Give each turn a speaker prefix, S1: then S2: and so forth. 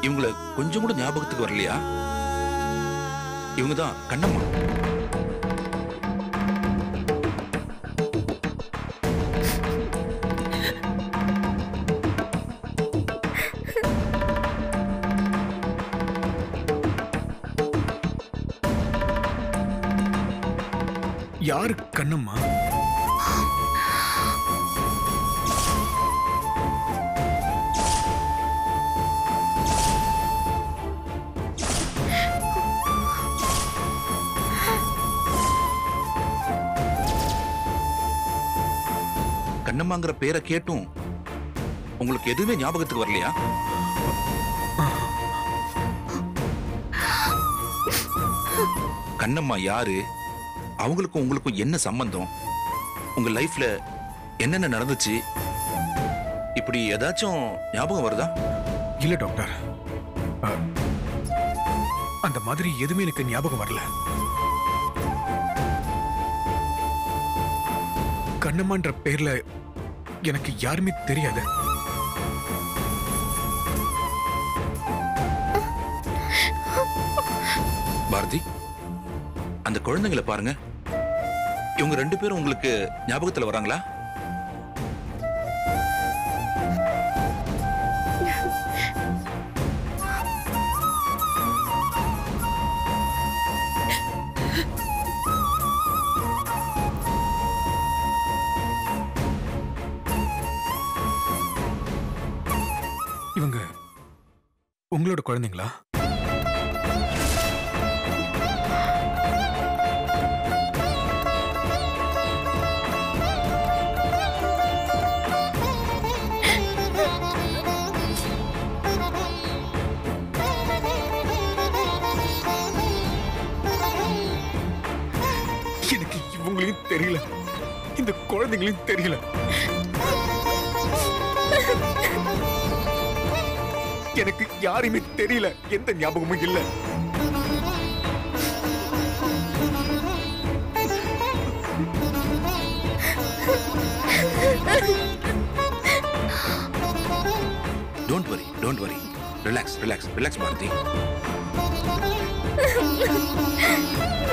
S1: இவங்கள கொஞ்சம் கூட ஞாபகத்துக்கு வரலையா இவங்க தான் கண்ணம்மா
S2: யாரு கண்ணம்மா
S1: கண்ணம்மாங்கிற பேரை கேட்டும் உங்களுக்கு எதுவுமே ஞாபகத்துக்கு வரலையா கண்ணம்மா யாரு அவங்களுக்கும் உங்களுக்கும் என்ன சம்பந்தம் உங்க லைஃப்ல என்னென்ன நடந்துச்சு இப்படி ஏதாச்சும் ஞாபகம் வருதா
S2: இல்ல டாக்டர் அ, அந்த மாதிரி எதுவுமே எனக்கு ஞாபகம் வரல கண்ணம்மான்ற பேர்ல எனக்கு யாருமே தெரியாது
S1: பாரதி அந்த குழந்தைங்களை பாருங்க இவங்க ரெண்டு பேரும் உங்களுக்கு ஞாபகத்துல வராங்களா
S2: இவங்க உங்களோட குழந்தைங்களா எனக்கு இவங்களையும் தெரியல இந்த குழந்தைங்களையும் தெரியல எனக்கு யாரையுமே தெரியல எந்த ஞாபகமும் இல்ல
S1: don't worry don't worry relax relax relax Bharathi